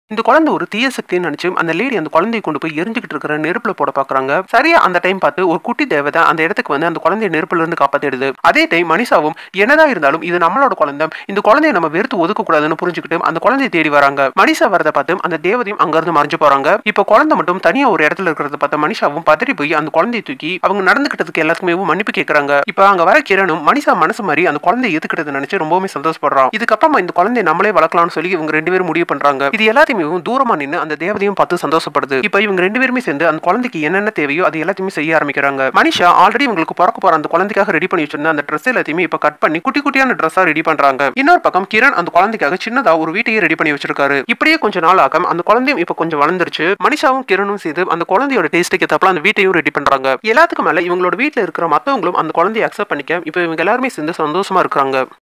இந்த குழந்தை ஒரு தீய சக்தின்னு நினைச்சு அந்த லேடி அந்த குழந்தையை கொண்டு போய் எரிஞ்சுக்கிட்டு இருக்கிற நெருப்புல போட பாக்குறாங்க சரியா அந்த டைம் பார்த்து ஒரு குட்டி தேவதை அந்த இடத்துக்கு வந்து அந்த குழந்தைய நெருப்புல இருந்து காப்பாத்திடுது அதே டைம் மனிஷாவும் என்னதான் இருந்தாலும் இது நம்மளோட குழந்தை இந்த குழந்தைய நம்ம வெறுத்து ஒதுக்க கூடாதுன்னு புரிஞ்சுக்கிட்டு அந்த குழந்தையை தேடி வராங்க மனிஷா வரதை பார்த்து அந்த தேவதையும் அங்க இருந்து மறைஞ்சு போறாங்க இப்ப குழந்தை மட்டும் தனியா ஒரு இடத்துல இருக்கிறத பார்த்த மனிஷாவும் பதறி போய் அந்த குழந்தையை தூக்கி அவங்க நடந்துகிட்டதுக்கு எல்லாத்துக்குமே மன்னிப்பு கேட்கறாங்க இப்ப அங்க வர கிரணும் மனிஷா மனசு மாதிரி அந்த குழந்தையை எதுக்கிட்டது நினைச்சு ரொம்பவுமே சந்தோஷப்படுறான் இதுக்கப்புறமா இந்த குழந்தைய நம்மளே வளர்க்கலாம்னு சொல்லி இவங்க ரெண்டு பேரும் முடிவு பண்றாங்க இது எல்லாத்தையுமே தூரமா நின்று அந்த தேவதையும் பார்த்து சந்தோஷப்படுது இப்ப இவங்க ரெண்டு பேருமே சேர்ந்து அந்த குழந்தைக்கு என்னென்ன தேவையோ அது எல்லாத்தையுமே செய்ய ஆரம்பிக்கிறாங்க மனிஷா ஆல்ரெடி இவங்களுக்கு பிறக்க போற அந்த குழந்தைக்காக ரெடி பண்ணி வச்சிருந்த அந்த ட்ரெஸ் எல்லாத்தையுமே இப்ப கட் பண்ணி குட்டி குட்டியான ட்ரெஸ்ஸா ரெடி பண்றாங்க இன்னொரு பக்கம் கிரண் அந்த குழந்தைக்காக சின்னதா ஒரு வீட்டையே ரெடி பண்ணி வச்சிருக்காரு இப்படியே கொஞ்ச நாள் ஆகும் அந்த குழந்தையும் இப்ப கொஞ்சம் வளர்ந்துருச்சு மனிஷாவும் கிரணும் சேர்ந்து அந்த குழந்தையோட டேஸ்ட்டுக்கு ஏத்தாப்புல அந்த வீட்டையும் ரெடி பண்றாங்க எல்லாத்துக்கும் மேல இவங்களோட வீட்டுல இருக்கிற மத்தவங்களும் அந்த குழந்தைய அக்செப்ட் பண்ணிக்க இப்ப இவங்க எல்லாருமே சேர்ந்து சந்தோஷமா இருக்காங்க